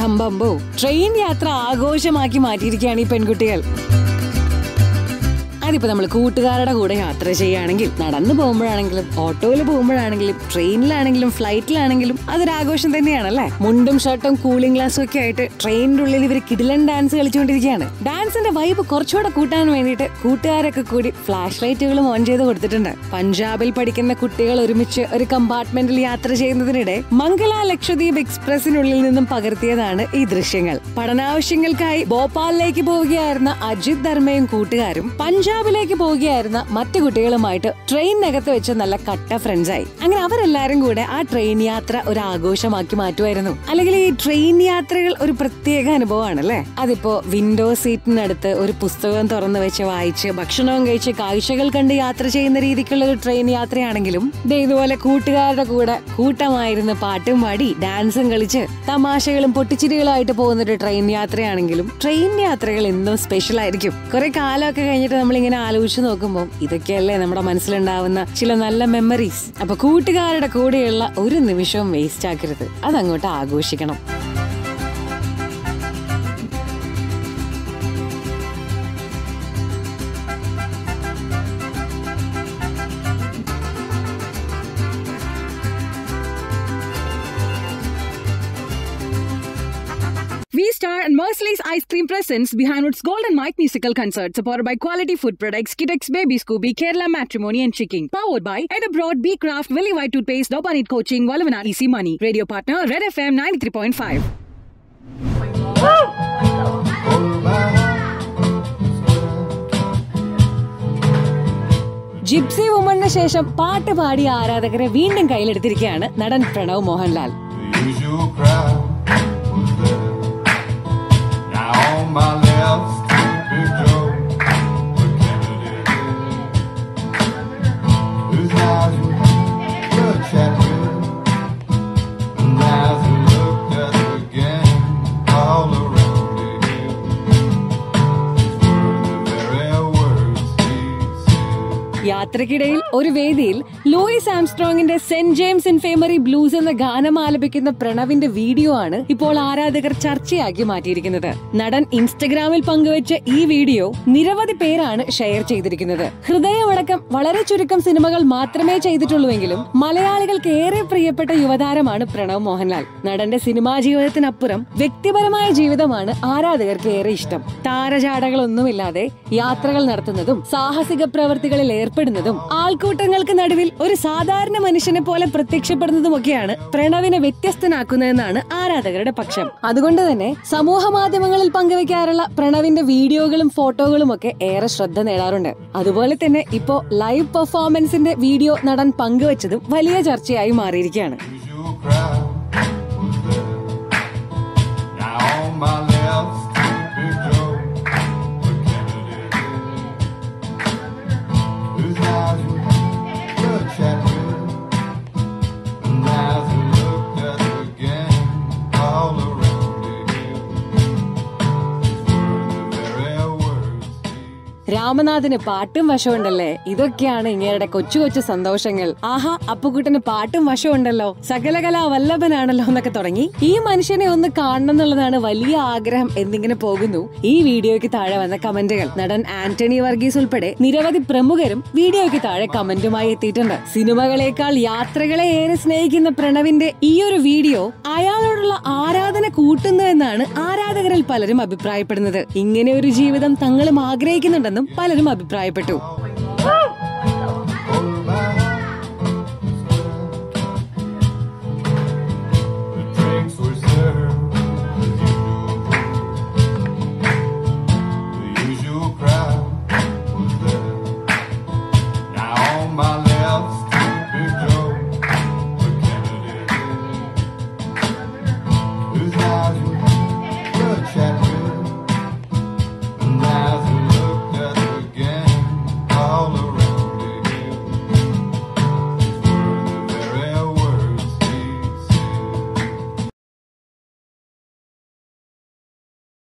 അമ്പമ്പോ train യാത്ര ആഘോഷമാക്കി മാറ്റിയിരിക്കുകയാണ് ഈ പെൺകുട്ടികൾ അതിപ്പോ നമ്മൾ കൂട്ടുകാരുടെ കൂടെ യാത്ര ചെയ്യുകയാണെങ്കിൽ നടന്നു പോകുമ്പോഴാണെങ്കിലും ഓട്ടോയിൽ പോകുമ്പോഴാണെങ്കിലും ട്രെയിനിലാണെങ്കിലും ഫ്ലൈറ്റിലാണെങ്കിലും അതൊരാഘോഷം തന്നെയാണല്ലേ മുണ്ടും ഷർട്ടും കൂളിംഗ് ഗ്ലാസും ഒക്കെ ആയിട്ട് ട്രെയിനിന്റെ ഉള്ളിൽ ഇവർ കിടിലൻ ഡാൻസ് കളിച്ചുകൊണ്ടിരിക്കുകയാണ് ഡാൻസിന്റെ വൈബ് കുറച്ചുകൂടെ കൂട്ടാൻ വേണ്ടിയിട്ട് കൂട്ടുകാരൊക്കെ കൂടി ഫ്ലാഷ് ലൈറ്റുകളും ഓൺ ചെയ്ത് കൊടുത്തിട്ടുണ്ട് പഞ്ചാബിൽ പഠിക്കുന്ന കുട്ടികൾ ഒരുമിച്ച് ഒരു കമ്പാർട്ട്മെന്റിൽ യാത്ര ചെയ്യുന്നതിനിടെ മംഗള ലക്ഷദ്വീപ് എക്സ്പ്രസിനുള്ളിൽ നിന്നും പകർത്തിയതാണ് ഈ ദൃശ്യങ്ങൾ പഠനാവശ്യങ്ങൾക്കായി ഭോപ്പാലിലേക്ക് പോവുകയായിരുന്ന അജിത് ധർമ്മയും കൂട്ടുകാരും പഞ്ചാബിലേക്ക് പോവുകയായിരുന്ന മറ്റു കുട്ടികളുമായിട്ട് ട്രെയിനിനകത്ത് വെച്ച് നല്ല കട്ട ഫ്രണ്ട്സായി അങ്ങനെ അവരെല്ലാരും കൂടെ ആ ട്രെയിൻ യാത്ര ഒരു ആഘോഷമാക്കി മാറ്റുമായിരുന്നു അല്ലെങ്കിൽ ഈ ട്രെയിൻ യാത്രകൾ ഒരു പ്രത്യേക അനുഭവമാണല്ലേ അതിപ്പോ വിൻഡോ സീറ്റിനടുത്ത് ഒരു പുസ്തകം തുറന്നു വെച്ച് വായിച്ച് ഭക്ഷണവും കഴിച്ച് കാഴ്ചകൾ കണ്ട് യാത്ര ചെയ്യുന്ന രീതിക്കുള്ള ഒരു ട്രെയിൻ യാത്രയാണെങ്കിലും ദേ ഇതുപോലെ കൂട്ടുകാരുടെ കൂടെ കൂട്ടമായിരുന്ന് പാട്ടും പാടി ഡാൻസും കളിച്ച് തമാശകളും പൊട്ടിച്ചിരികളുമായിട്ട് പോകുന്ന ഒരു ട്രെയിൻ യാത്രയാണെങ്കിലും ട്രെയിൻ യാത്രകൾ എന്നും സ്പെഷ്യൽ ആയിരിക്കും കുറെ കാലമൊക്കെ കഴിഞ്ഞിട്ട് നമ്മളിങ്ങനെ ആലോചിച്ച് നോക്കുമ്പോൾ ഇതൊക്കെയല്ലേ നമ്മുടെ മനസ്സിലുണ്ടാവുന്ന ചില നല്ല മെമ്മറീസ് അപ്പൊ കൂട്ടുകാരുടെ കൂടെയുള്ള ഒരു നിമിഷവും വേസ്റ്റ് ആക്കരുത് അതങ്ങോട്ട് ആഘോഷിക്കണം V-Star and Merciless Ice Cream presents behind its Golden Mike musical concert supported by quality food products, Kidex Baby Scooby, Kerala Matrimony and Chicken. Powered by Ed Abroad, B Craft, Willy White Toothpaste, Dobanit Coaching, Walavana Easy Money. Radio partner, Red FM 93.5. Gypsy വുമണിന് ശേഷം പാട്ട് പാടിയ ആരാധകരെ വീണ്ടും കയ്യിലെടുത്തിരിക്കുകയാണ് നടൻ Pranav Mohanlal The usual crowd was there. Now on my left, Big Joe, the Kennedy, whose eyes were bloodshot red. And as he looked at the gang all around him, these were the very words he said. യാത്രക്കിടയിൽ ഒരു വേദിയിൽ Louis ആംസ്ട്രോങ്ങിന്റെ Saint James Infirmary Blues എന്ന ഗാനം ആലപിക്കുന്ന പ്രണവിന്റെ video ആണ് ഇപ്പോൾ ആരാധകർ ചർച്ചയാക്കി മാറ്റിയിരിക്കുന്നത് നടൻ ഇൻസ്റ്റഗ്രാമിൽ പങ്കുവച്ച ഈ വീഡിയോ നിരവധി പേരാണ് ഷെയർ ചെയ്തിരിക്കുന്നത് ഹൃദയമടക്കം വളരെ ചുരുക്കം സിനിമകൾ മാത്രമേ ചെയ്തിട്ടുള്ളൂവെങ്കിലും മലയാളികൾക്ക് ഏറെ പ്രിയപ്പെട്ട യുവതാരമാണ് പ്രണവ് മോഹൻലാൽ നടന്റെ സിനിമാ ജീവിതത്തിനപ്പുറം വ്യക്തിപരമായ ജീവിതമാണ് ആരാധകർക്ക് ഏറെ ഇഷ്ടം താരചാടകളൊന്നുമില്ലാതെ യാത്രകൾ നടത്തുന്നതും സാഹസിക പ്രവൃത്തികളിൽ ഏർപ്പെടുന്നതും ആൾക്കൂട്ടങ്ങൾക്ക് നടുവിൽ ഒരു സാധാരണ മനുഷ്യനെ പോലെ പ്രത്യക്ഷപ്പെടുന്നതുമൊക്കെയാണ് പ്രണവിനെ വ്യത്യസ്തനാക്കുന്നതെന്നാണ് ആരാധകരുടെ പക്ഷം അതുകൊണ്ട് തന്നെ സമൂഹ മാധ്യമങ്ങളിൽ പങ്കുവെക്കാറുള്ള പ്രണവിന്റെ വീഡിയോകളും ഫോട്ടോകളും ഒക്കെ ഏറെ ശ്രദ്ധ നേടാറുണ്ട് അതുപോലെ തന്നെ ഇപ്പോ ലൈവ് പെർഫോമൻസിന്റെ വീഡിയോ നടൻ പങ്കുവച്ചതും വലിയ ചർച്ചയായി മാറിയിരിക്കുകയാണ് usual crowd was there. Now on my left, Big Joe, the Kennedy, whose eyes were bloodshot red. And as he looked at the gang all around him, these were the very words he രാമനാഥന് പാട്ടും വശമുണ്ടല്ലേ ഇതൊക്കെയാണ് ഇങ്ങയുടെ കൊച്ചു കൊച്ചു സന്തോഷങ്ങൾ ആഹാ അപ്പുക്കുട്ടന് പാട്ടും വശമുണ്ടല്ലോ സകലകലാ വല്ലഭനാണല്ലോ എന്നൊക്കെ തുടങ്ങി ഈ മനുഷ്യനെ ഒന്ന് കാണണം എന്നുള്ളതാണ് വലിയ ആഗ്രഹം എന്നിങ്ങനെ പോകുന്നു ഈ വീഡിയോയ്ക്ക് താഴെ വന്ന കമന്റുകൾ നടൻ ആന്റണി വർഗീസ് ഉൾപ്പെടെ നിരവധി പ്രമുഖരും വീഡിയോയ്ക്ക് താഴെ കമന്റുമായി എത്തിയിട്ടുണ്ട് സിനിമകളെക്കാൾ യാത്രകളെ ഏറെ സ്നേഹിക്കുന്ന പ്രണവിന്റെ ഈ ഒരു വീഡിയോ അയാളോടുള്ള ആരാധന കൂട്ടുന്നു എന്നാണ് ആരാധകരിൽ പലരും അഭിപ്രായപ്പെടുന്നത് ഇങ്ങനെ ഒരു ജീവിതം തങ്ങളും ആഗ്രഹിക്കുന്നുണ്ടെന്നും പലരും അഭിപ്രായപ്പെട്ടു